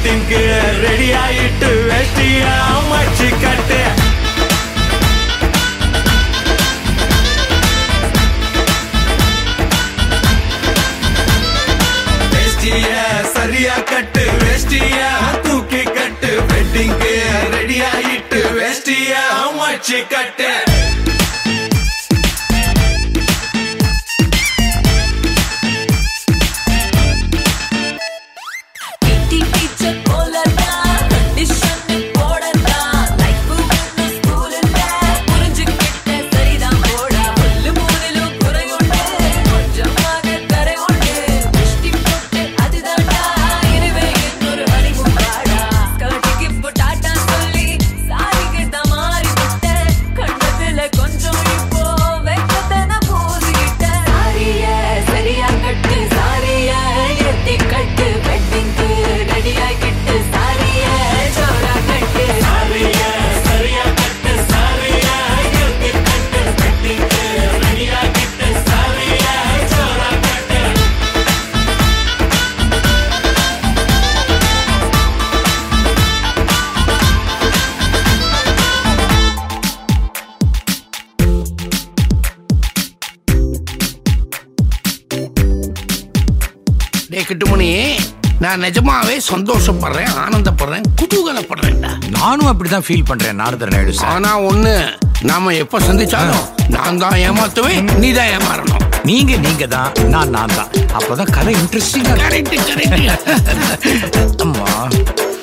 வெட்டிங்க்கு ready ஆயிட்டு வெட்டியா மச்சி கட்டு வேஷ்டிய சரியா கட்டு வேஷ்டிய தூக்கி கட்டு வெட்டிங்க்கு ரெடி ஆயிட்டு வேஷ்டிய மச்சி கட்டு கிட்டி டீச்சர் போலதான் கண்டிஷன் போடதான் லைஃப் வேணும் ஸ்கூல் இல்ல புரிஞ்சுக்கிட்ட சரிதான் போடா புல்லு மூணிலும் குறையுண்டு கொஞ்சமாக கரை உண்டு திருஷ்டி போட்டு அதுதான்டா இனிமே இன்னொரு ஹனிமூன் வாடா ஸ்கர்ட்டுக்கு இப்போ டாட்டா சொல்லி சாரிக்கு தான் மாறி விட்டேன் கண்டதுல கொஞ்சம் இப்போ வெக்கத்தன போதிக்கிட்டேன் சாரிய சரியா கட்டு சாரிய எத்தி கட்டு வெட்டிங்கு ரெடியா கிட்டு சாரிய ஜோரா கட்டு சாரிய சரியா கட்டு சாரிய எழுதி கட்டு வெட்டிங்க்கு ரெடி ஆகிட்டு சாரிய ஜோரா கட்டு டே கிட்டுமணி நான் நிஜமாவே சந்தோஷப்படுறேன் ஆனந்தப்படுறேன் குதூகலப்படுறேன்டா நானும் அப்படிதான் ஃபீல் பண்றேன் நாரதர் நாயுடு சார் ஆனா ஒண்ணு நாம எப்ப சந்திச்சாலும் நான் தான் ஏமாத்துவேன் நீ தான் ஏமாறணும் நீங்க நீங்க தான் நான் நான் தான் அப்பதான் கதை இன்ட்ரெஸ்டிங்கா கரெக்ட் கரெக்ட் அம்மா